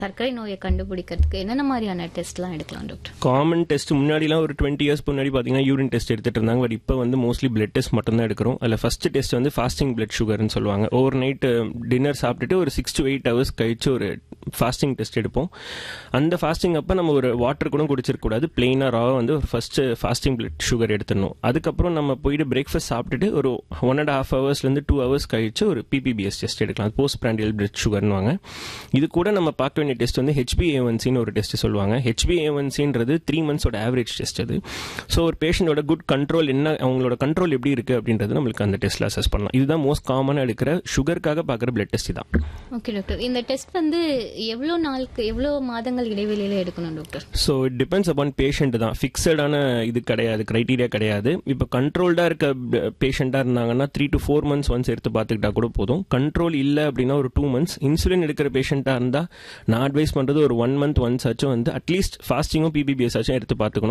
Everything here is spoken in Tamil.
சர்க்கரை நோயை கண்டுபிடிக்கிறதுக்கு என்னென்ன மாதிரியான டெஸ்ட்லாம் எடுக்கலாம் டாக்டர் காமன் டெஸ்ட் முன்னாடிலாம் ஒரு டுவெண்ட்டி இயர்ஸ் முன்னாடி பார்த்தீங்கன்னா யூரின் டெஸ்ட் எடுத்துட்டு இருந்தாங்க பட் இப்போ வந்து மோஸ்ட்லி பிளட் டெஸ்ட் மட்டும் தான் எடுக்கிறோம் அதில் ஃபர்ஸ்ட் டெஸ்ட் வந்து ஃபாஸ்டிங் பிளட் சுகர்னு சொல்லுவாங்க ஓவர் நைட் டின்னர் சாப்பிட்டுட்டு ஒரு சிக்ஸ் டு எயிட் ஹவர்ஸ் கழிச்சு ஒரு ஃபாஸ்டிங் டெஸ்ட் எடுப்போம் அந்த ஃபாஸ்டிங் அப்போ நம்ம ஒரு வாட்டர் கூட குடிச்சிருக்கக்கூடாது பிளெயினாக ராவாக வந்து ஒரு ஃபர்ஸ்ட் ஃபாஸ்டிங் பிளட் சுகர் எடுத்துடணும் அதுக்கப்புறம் நம்ம போயிட்டு பிரேக்ஃபாஸ்ட் சாப்பிட்டுட்டு ஒரு ஒன் அண்ட் ஹாஃப் ஹவர்ஸ்லேருந்து டூ ஹவர்ஸ் கழிச்சு ஒரு பிபிபிஎஸ் டெஸ்ட் எடுக்கலாம் போஸ்ட் பிராண்டியல் பிளட் சுகர்னுவாங்க இது கூட நம்ம பார்க்க வேண்டிய டெஸ்ட் வந்து ஹெச்பிஏஒன்சின்னு ஒரு டெஸ்ட் சொல்லுவாங்க ஹெச்பிஏஒன்சின்றது த்ரீ மந்த்ஸோட ஆவரேஜ் டெஸ்ட் அது ஸோ ஒரு பேஷண்டோட குட் கண்ட்ரோல் என்ன அவங்களோட கண்ட்ரோல் எப்படி இருக்கு அப்படின்றது நம்மளுக்கு அந்த டெஸ்ட்ல அசஸ் பண்ணலாம் இதுதான் மோஸ்ட் காமனாக எடுக்கிற சுகருக்காக பார்க்குற பிளட் டெஸ்ட் தான் ஓகே டாக்டர் இந்த டெஸ்ட் வந்து எவ்வளோ நாளுக்கு எவ்வளோ மாதங்கள் இடைவெளியில எடுக்கணும் doctor so it depends upon patient தான் ஃபிக்ஸடான இது கிடையாது கிரைட்டீரியா கிடையாது இப்போ கண்ட்ரோல்டாக இருக்க பேஷண்ட்டாக இருந்தாங்கன்னா three to four months once எடுத்து பார்த்துக்கிட்டா கூட போதும் கண்ட்ரோல் இல்லை அப்படின்னா ஒரு டூ மந்த்ஸ் இன்சுலின் எடுக்கிற பேஷண்ட்டாக இருந்தால் நான் அட்வைஸ் பண்ணுறது ஒரு ஒன் மந்த் ஒன்ஸ் ஆச்சும் வந்து அட்லீஸ்ட் ஃபாஸ்டிங்கும் பிபிபிஎஸ் ஆச்சும் எடுத்து பார்த்துக்கணும்